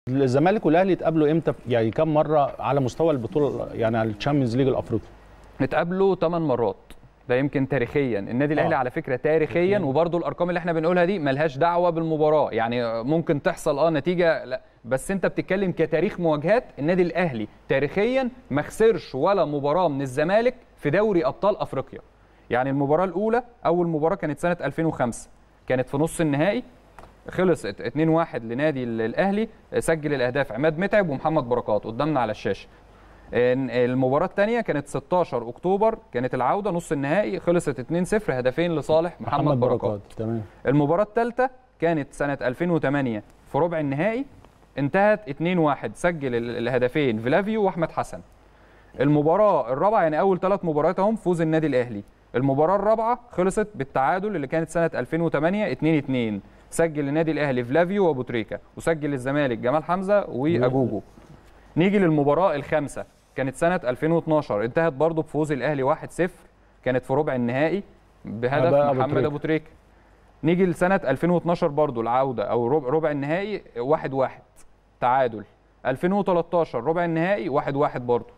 الزمالك والاهلي اتقابلوا امتى يعني كم مره على مستوى البطوله يعني على الشامبيونز ليج الافريقي اتقابلوا 8 مرات ده يمكن تاريخيا النادي الاهلي آه. على فكره تاريخيا وبرده الارقام اللي احنا بنقولها دي ملهاش دعوه بالمباراه يعني ممكن تحصل اه نتيجه لا بس انت بتتكلم كتاريخ مواجهات النادي الاهلي تاريخيا ما خسرش ولا مباراه من الزمالك في دوري ابطال افريقيا يعني المباراه الاولى اول مباراه كانت سنه 2005 كانت في نص النهائي خلصت 2-1 لنادي ال- الاهلي سجل الاهداف عماد متعب ومحمد بركات قدامنا على الشاشه إن المباراة الثانية كانت 16 أكتوبر كانت العودة نص النهائي خلصت 2-0 هدفين لصالح محمد, محمد بركات. تمام المباراة الثالثة كانت سنة 2008 في ربع النهائي انتهت 2-1 سجل ال- الهدفين فيلافيو وأحمد حسن المباراة الرابعة يعني أول ثلاث مباريات هم فوز النادي الأهلي المباراة الرابعة خلصت بالتعادل اللي كانت سنة 2008 2-2 سجل النادي الأهلي فلافيو وأبو تريكة وسجل الزمالك جمال حمزة وأجوجو نيجي للمباراة الخامسة كانت سنة 2012 انتهت برضه بفوز الأهلي 1-0 كانت في ربع النهائي بهدف أبو محمد تريكة. أبو تريكة نيجي لسنة 2012 برضه العودة أو ربع, ربع النهائي 1-1 تعادل 2013 ربع النهائي 1-1 برضه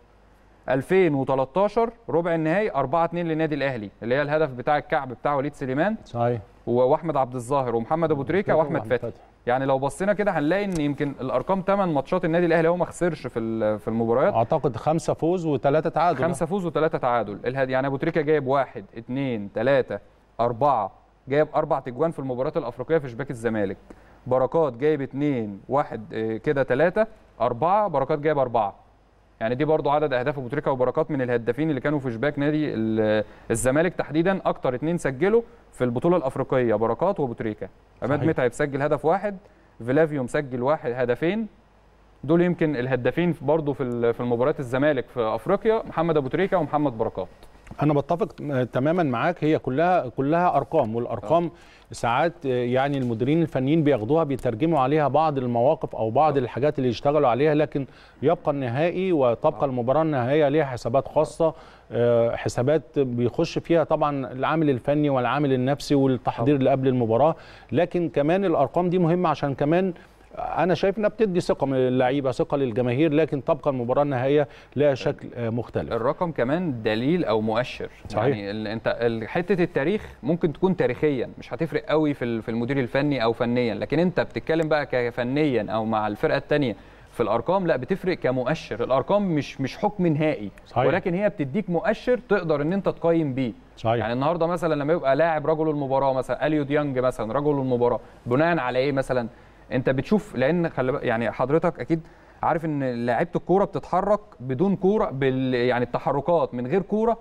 2013 ربع النهائي 4-2 للنادي الأهلي اللي هي الهدف بتاع الكعب بتاع وليد سليمان صحيح و- واحمد عبد الظاهر ومحمد ابو تريكه واحمد فتحي يعني لو بصينا كده هنلاقي ان يمكن الارقام 8 ماتشات النادي الاهلي هو ما خسرش في ال- في المباريات اعتقد خمسه فوز وثلاثه تعادل خمسه فوز وثلاثه تعادل الهد يعني ابو تريكه جايب واحد اثنين ثلاثه اربعه جايب اربع تجوان في المباريات الافريقيه في شباك الزمالك بركات جايب اثنين واحد آه، كده ثلاثه اربعه بركات جايب اربعه يعني دي برضو عدد اهداف ابو تريكه وبركات من الهدافين اللي كانوا في شباك نادي ال- الزمالك تحديدا اكتر اثنين سجلوا في البطوله الافريقيه بركات وابو تريكه عماد صحيح. متعب سجل هدف واحد فيلافيو مسجل واحد هدفين دول يمكن الهدافين برضو في ال- في المباريات الزمالك في افريقيا محمد ابو تريكه ومحمد بركات انا بتفق تماما معاك هي كلها كلها ارقام والارقام ساعات يعني المديرين الفنيين بياخدوها بيترجموا عليها بعض المواقف او بعض الحاجات اللي يشتغلوا عليها لكن يبقى النهائي وتبقى المباراه النهائيه ليها حسابات خاصه آه، حسابات بيخش فيها طبعا العامل الفني والعامل النفسي والتحضير اللي قبل المباراه لكن كمان الارقام دي مهمه عشان كمان انا شايف انها بتدي ثقه من اللعيبه ثقه للجماهير لكن تبقى المباراه النهائيه لها شكل آه، مختلف الرقم كمان دليل او مؤشر صحيح. يعني ال- انت ال- حته التاريخ ممكن تكون تاريخيا مش هتفرق قوي في ال- في المدير الفني او فنيا لكن انت بتتكلم بقى كفنيا او مع الفرقه الثانيه في الارقام لا بتفرق كمؤشر الارقام مش مش حكم نهائي صحيح. ولكن هي بتديك مؤشر تقدر ان انت تقيم بيه صحيح. يعني النهارده مثلا لما يبقى لاعب رجل المباراه مثلا اليو ديانج مثلا رجل المباراه بناء على ايه مثلا انت بتشوف لان خلي بالك- يعني حضرتك اكيد عارف ان لعيبه الكوره بتتحرك بدون كوره بال يعني التحركات من غير كوره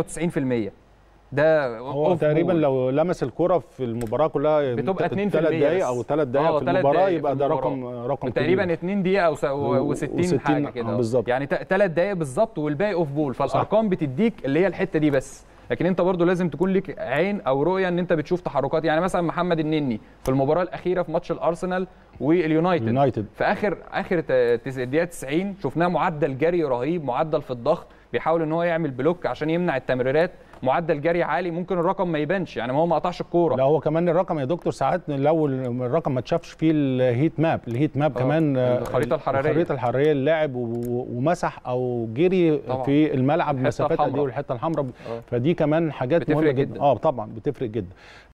98% ده هو off تقريبا ball. لو لمس الكره في المباراه كلها بتبقى 2% ثلاث دقائق بس. او ثلاث دقائق آه، في تلات المباراه دقايق يبقى في ده المباراة. رقم رقم تقريبا كبير. 2 دقيقه او و- و60 و60 حاجه كده آه، آه. بالظبط. يعني 3 دقائق بالظبط والباقي اوف بول فالارقام بتديك اللي هي الحته دي بس لكن انت برضو لازم تكون ليك عين او رؤيه ان انت بتشوف تحركات يعني مثلا محمد النني في المباراه الاخيره في ماتش الارسنال واليونايتد يونايتد في اخر اخر ت- تس- الدقيقه 90 شفناه معدل جري رهيب معدل في الضغط بيحاول ان هو يعمل بلوك عشان يمنع التمريرات معدل جري عالي ممكن الرقم ما يبانش يعني ما هو ما قطعش الكوره لا هو كمان الرقم يا دكتور ساعات لو الرقم ما اتشافش فيه الهيت ماب الهيت ماب آه، كمان آه، الخريطة الحرارية. الخريطه الحراريه اللاعب و- ومسح او جري طبعاً. في الملعب الحتة مسافات قد ايه الحمراء. والحته الحمراء آه. فدي كمان حاجات بتفرق مهمه جداً. جدا اه طبعا بتفرق جدا